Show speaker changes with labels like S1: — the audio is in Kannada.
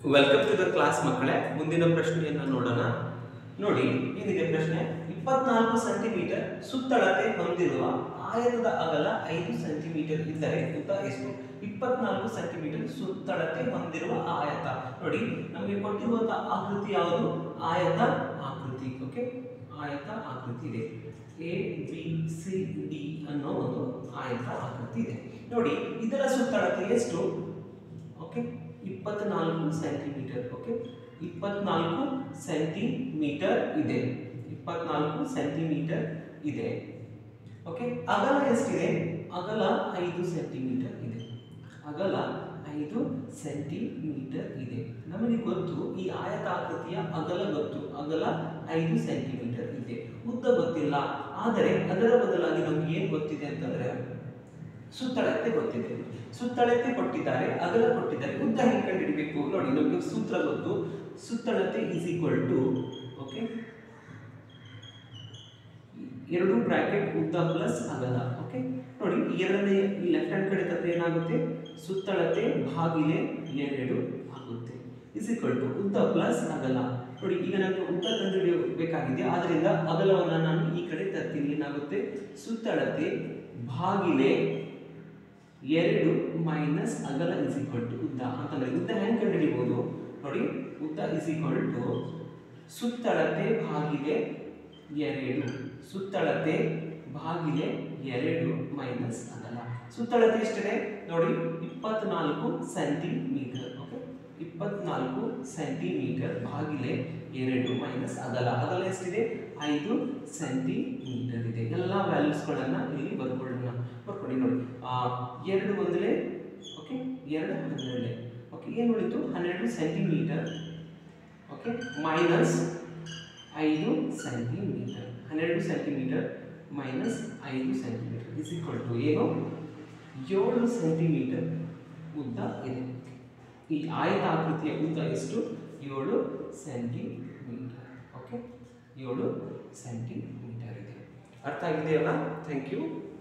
S1: ವೆಲ್ಕಮ್ ಟು ದ ಕ್ಲಾಸ್ ಮಕ್ಕಳೇ ಮುಂದಿನ ಪ್ರಶ್ನೆಯನ್ನ ನೋಡೋಣ ನೋಡಿ ಏನಿದೆ ಪ್ರಶ್ನೆ ಇಪ್ಪತ್ನಾಲ್ಕು ಸೆಂಟಿಮೀಟರ್ ಸುತ್ತಳತೆ ಹೊಂದಿರುವ ಆಯತದ ಅಗಲ ಐದು ಸೆಂಟಿಮೀಟರ್ ಇದ್ದರೆ ಉದ್ದ ಎಷ್ಟು ಇಪ್ಪತ್ನಾಲ್ಕು ಸೆಂಟಿಮೀಟರ್ ಸುತ್ತಳತೆ ಹೊಂದಿರುವ ಆಯತ ನೋಡಿ ನಮಗೆ ಕೊಟ್ಟಿರುವಂತಹ ಆಕೃತಿ ಯಾವುದು ಆಯತ ಆಕೃತಿ ಓಕೆ ಆಯತ ಆಕೃತಿ ಇದೆ ಎ ಬಿ ಸಿ ಡಿ ಅನ್ನೋ ಒಂದು ಆಯತ ಆಕೃತಿ ಇದೆ ನೋಡಿ ಇದರ ಸುತ್ತಳತೆ ಎಷ್ಟು ಓಕೆ ಇಪ್ಪತ್ನಾಲ್ಕು ಸೆಂಟಿಮೀಟರ್ ಓಕೆ ಇಪ್ಪತ್ನಾಲ್ಕು ಸೆಂಟಿಮೀಟರ್ ಇದೆ ಇಪ್ಪತ್ನಾಲ್ಕು ಸೆಂಟಿಮೀಟರ್ ಇದೆ ಓಕೆ ಅಗಲ ಎಷ್ಟಿದೆ ಅಗಲ ಐದು ಸೆಂಟಿಮೀಟರ್ ಇದೆ ಅಗಲ ಐದು ಸೆಂಟಿಮೀಟರ್ ಇದೆ ನಮಗೆ ಗೊತ್ತು ಈ ಆಯತಾಕೃತಿಯ ಅಗಲ ಗೊತ್ತು ಅಗಲ ಐದು ಸೆಂಟಿಮೀಟರ್ ಇದೆ ಉದ್ದ ಗೊತ್ತಿಲ್ಲ ಆದರೆ ಅದರ ಬದಲಾಗಿ ನಮ್ಗೆ ಏನು ಗೊತ್ತಿದೆ ಅಂತಂದ್ರೆ ಸುತ್ತಳತೆ ಗೊತ್ತಿದೆ ಸುತ್ತಳತೆ ಕೊಟ್ಟಿದ್ದಾರೆ ಅಗಲ ಕೊಟ್ಟಿದ್ದಾರೆ ಉದ್ದ ಹೆಂಗೆ ಕಂಡುಹಿಡಬೇಕು ನೋಡಿ ನಮಗೆ ಸೂತ್ರ ಗೊತ್ತು ಸುತ್ತಳತೆ ಈಸ್ ಈಕ್ವಲ್ ಟು ಓಕೆ ಎರಡು ಬ್ರಾಕೆಟ್ ಉದ್ದ ಪ್ಲಸ್ ಅಗಲ ಓಕೆ ನೋಡಿ ಈ ಎರಡನೇ ಈ ಲೆಫ್ಟ್ ಹ್ಯಾಂಡ್ ಕಡೆ ತಂದ್ರೆ ಏನಾಗುತ್ತೆ ಸುತ್ತಳತೆ ಭಾಗಿಲೆ ಎರಡು ಆಗುತ್ತೆ ಇಸ್ ಈಕ್ವಲ್ ಟು ಉದ್ದ ಪ್ಲಸ್ ಅಗಲ ನೋಡಿ ಈಗ ನನಗೆ ಉದ್ದ ಕಂಡುಹಿಡಿಯಬೇಕಾಗಿದೆ ಆದ್ರಿಂದ ಅಗಲವನ್ನ ನಾನು ಈ ಕಡೆ ತರ್ತೀನಿ ಏನಾಗುತ್ತೆ ಸುತ್ತಳತೆ ಭಾಗಿಲೆ ಎರಡು ಮೈನಸ್ ಅಗಲ ಇಸ್ ಈಕ್ವಲ್ ಟು ಉದ್ದ ಅಂತಂದ್ರೆ ಉದ್ದ ಹೆಂಗೆ ಕಂಡುಹಿಡಿಬಹುದು ನೋಡಿ ಉದ್ದ ಇಸ್ ಈಕ್ವಲ್ ಟು ಸುತ್ತಳತೆ ಭಾಗಿಲೆ ಎರಡು ಸುತ್ತಳತೆ ಭಾಗಿಲೆ ಎರಡು ಮೈನಸ್ ಅಗಲ ಸುತ್ತಳತೆ ಎಷ್ಟಿದೆ ನೋಡಿ ಇಪ್ಪತ್ನಾಲ್ಕು ಸೆಂಟಿಮೀಟರ್ ಓಕೆ ಇಪ್ಪತ್ನಾಲ್ಕು ಸೆಂಟಿಮೀಟರ್ ಭಾಗಿಲೆ ಎರಡು ಮೈನಸ್ ಅಗಲ ಅಗಲ ಎಷ್ಟಿದೆ ಐದು ಸೆಂಟಿಮೀಟರ್ ಇದೆ ಎಲ್ಲ ವ್ಯಾಲ್ಯೂಸ್ಗಳನ್ನು ಇಲ್ಲಿ ಬರ್ಕೊಳ್ಳೋಣ ಬರ್ಕೊಳ್ಳಿ ನೋಡಿ ಆ, ಎರಡು ಒಂದಲೇ ಓಕೆ ಎರಡು ಹನ್ನೆರಡೇ ಓಕೆ ಏನು ಉಳಿತು ಹನ್ನೆರಡು ಸೆಂಟಿಮೀಟರ್ ಓಕೆ ಮೈನಸ್ ಐದು ಸೆಂಟಿಮೀಟರ್ ಹನ್ನೆರಡು ಸೆಂಟಿಮೀಟರ್ ಮೈನಸ್ ಐದು ಸೆಂಟಿಮೀಟರ್ ಇಸ್ ಈಕ್ವಲ್ ಟು ಏನು ಏಳು ಸೆಂಟಿಮೀಟರ್ ಉದ್ದ ಇದೆ ಈ ಆಯತಾಕೃತಿಯ ಉದ್ದ ಎಷ್ಟು ಏಳು ಸೆಂಟಿಮೀಟರ್ ಓಕೆ ಏಳು ಸೆಂಟಿಮೀಟರ್ ಇದೆ ಅರ್ಥ ಆಗಿದೆಯಲ್ಲ ಥ್ಯಾಂಕ್ ಯು